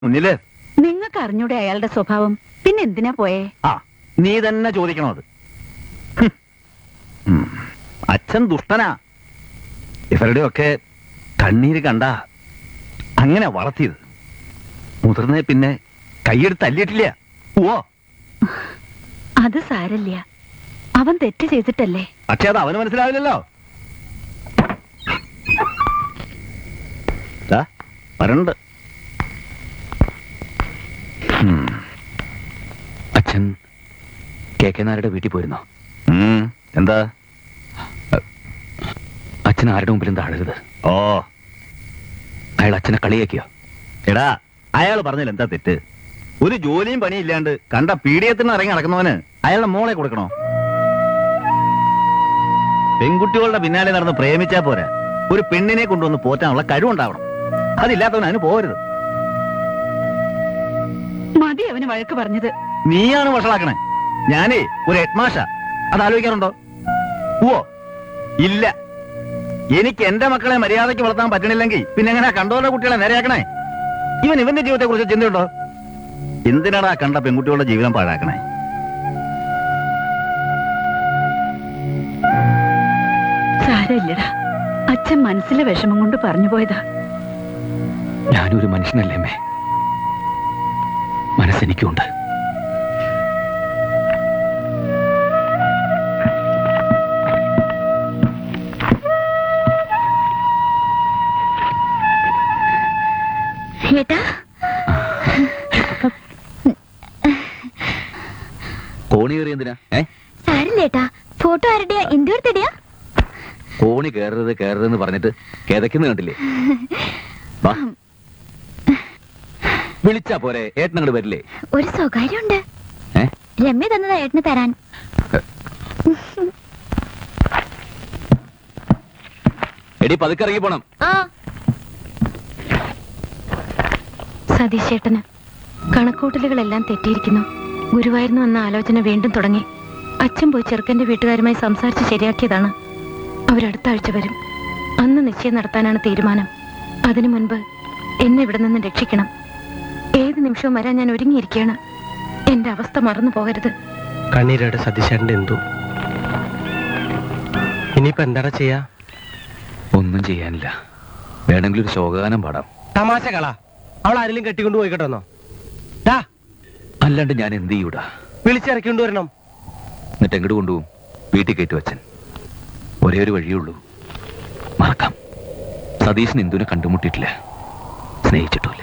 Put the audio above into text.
മുന്നില് നിങ്ങൾക്ക് അറിഞ്ഞൂടെ അയാളുടെ സ്വഭാവം പിന്നെ എന്തിനാ പോയേ ആ നീ തന്നെ ചോദിക്കണോ അത് ഹും. ഉം. അച്ഛൻ ദുഷ്ടനാ ഇവരുടെയൊക്കെ കണ്ണീര് കണ്ട അങ്ങനെ വളർത്തിയത് മുതിർന്നേ പിന്നെ കൈയെടുത്ത് തല്ലിയിട്ടില്ല ഓ അത് സാരല്ല അവൻ തെറ്റ് ചെയ്തിട്ടല്ലേ പക്ഷെ അത് അവന് മനസ്സിലാവില്ലല്ലോ ദാ, വരണ്ട് ഉം. അച്ഛൻ കെ കെ നായരുടെ വീട്ടിൽ പോയിരുന്നോ ഉം. എന്താ അച്ഛൻ ആരുടെ മുമ്പിലും താഴരുത് ഓ അയാൾ അച്ഛനെ കളിയാക്കിയോ എടാ അയാൾ പറഞ്ഞാൽ എന്താ തെറ്റ് ഒരു ജോലിയും പണിയില്ലാണ്ട് കണ്ട പീഡിയത്തിന് ഇറങ്ങി നടക്കുന്നവന് അയാളുടെ മോളെ കൊടുക്കണോ പെൺകുട്ടികളുടെ പിന്നാലെ നടന്ന് പ്രേമിച്ചാ പോരാ ഒരു പെണ്ണിനെ കൊണ്ടുവന്ന് പോറ്റാനുള്ള കഴിവുണ്ടാവണം അതില്ലാത്തവൻ അതിന് പോകരുത് മതി അവന് വഴക്ക് പറഞ്ഞത് നീയാണ് വഷളാക്കണേ ഞാനേ ഒരു ഹെഡ്മാഷ അത് ആലോചിക്കാറുണ്ടോ ഓ ഇല്ല എനിക്ക് എന്റെ മക്കളെ മര്യാദയ്ക്ക് വളർത്താൻ പറ്റണില്ലെങ്കിൽ പിന്നെ എങ്ങനെ കണ്ടോന്റെ കുട്ടികളെ നേരെയാക്കണേ ഇവൻ ഇവന്റെ ജീവിതത്തെ കുറിച്ച് ചിന്തയുണ്ടോ എന്തിനാടാ കണ്ട പെൺകുട്ടികളുടെ ജീവിതം പാഴാക്കണേ സാരമില്ലടാ അച്ഛൻ മനസ്സിലെ വിഷമം കൊണ്ട് പറഞ്ഞു പോയതാ ഞാനൊരു മനുഷ്യനല്ലേ അമ്മേ മനസ്സെനിക്കുണ്ട് ഏട്ടാ കോണി കയറി എന്തിനാ ഏ സാരില്ലേട്ടാ ഫോട്ടോ ആരുടെയാ എന്തുവരുത്തടിയാ കോണി കയറരുത് കയറരുതെന്ന് പറഞ്ഞിട്ട് കിതയ്ക്കുന്ന കണ്ടില്ലേ വാ വിളിച്ചാ പോരെ ഏട്ടൻ അങ്ങോട്ട് വരില്ലേ ഒരു സ്വകാര്യമുണ്ട് ഏ രമ്യ തന്നതാ ഏട്ടന് തരാൻ എടി പതുക്കെ ഇറങ്ങി പോണം ആ സതീശേട്ടന് കണക്കൂട്ടലുകളെല്ലാം തെറ്റിയിരിക്കുന്നു ഗുരുവായൂർന്ന് വന്ന ആലോചന വീണ്ടും തുടങ്ങി അച്ഛൻ പോയി ചെറുക്കന്റെ വീട്ടുകാരുമായി സംസാരിച്ച് ശരിയാക്കിയതാണ് അവരടുത്ത ആഴ്ച വരും അന്ന് നിശ്ചയം നടത്താനാണ് തീരുമാനം അതിനു മുൻപ് എന്നെ ഇവിടെ നിന്ന് രക്ഷിക്കണം ഏത് നിമിഷവും വരാൻ ഞാൻ ഒരുങ്ങിയിരിക്കുകയാണ് എന്റെ അവസ്ഥ മറന്നു പോകരുത് കണ്ണീരോടെ സതീശേട്ടൻ്റെ എന്തു ഇനിയിപ്പോ എന്താടാ ചെയ്യാ ഒന്നും ചെയ്യാനില്ല വേണമെങ്കിൽ ഒരു ശോകഗാനം പാടാം തമാശ കള അവൾ ആരെങ്കിലും കെട്ടിക്കൊണ്ട് പോയിക്കോട്ടെന്നോ ഡാ അല്ലാണ്ട് ഞാൻ എന്ത് ചെയ്യൂടാ വിളിച്ചിറക്കിക്കൊണ്ട് വരണം എന്നിട്ട് എങ്ങോട്ട് കൊണ്ടുപോകും വീട്ടിൽ കയറ്റി വച്ചൻ ഒരേ ഒരു വഴിയുള്ളൂ മറക്കാം സതീശൻ ഇന്ദുവിനെ കണ്ടുമുട്ടിയിട്ടില്ല സ്നേഹിച്ചിട്ടില്ല